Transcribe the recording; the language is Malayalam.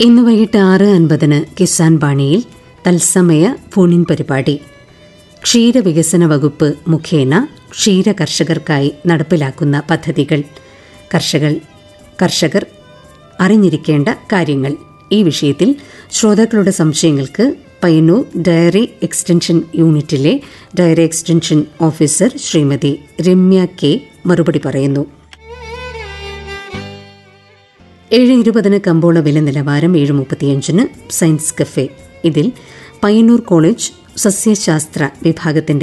ഇന്ന് വൈകിട്ട് ആറ് അൻപതിന് കിസാൻ ബാണിയിൽ തത്സമയ ഫോണിൻ പരിപാടി ക്ഷീരവികസന വകുപ്പ് മുഖേന ക്ഷീര കർഷകർക്കായി നടപ്പിലാക്കുന്ന പദ്ധതികൾ കർഷകർ കർഷകർ അറിഞ്ഞിരിക്കേണ്ട കാര്യങ്ങൾ ഈ വിഷയത്തിൽ ശ്രോതാക്കളുടെ സംശയങ്ങൾക്ക് പയ്യന്നൂർ ഡയറി എക്സ്റ്റൻഷൻ യൂണിറ്റിലെ dairy extension officer Shrimati Ramya K മറുപടി പറയുന്നു ഏഴ് ഇരുപതിന് കമ്പോള വില നിലവാരം ഏഴ് മുപ്പത്തിയഞ്ചിന് സയൻസ് കഫേ ഇതിൽ പയ്യന്നൂർ കോളേജ് സസ്യശാസ്ത്ര വിഭാഗത്തിന്റെ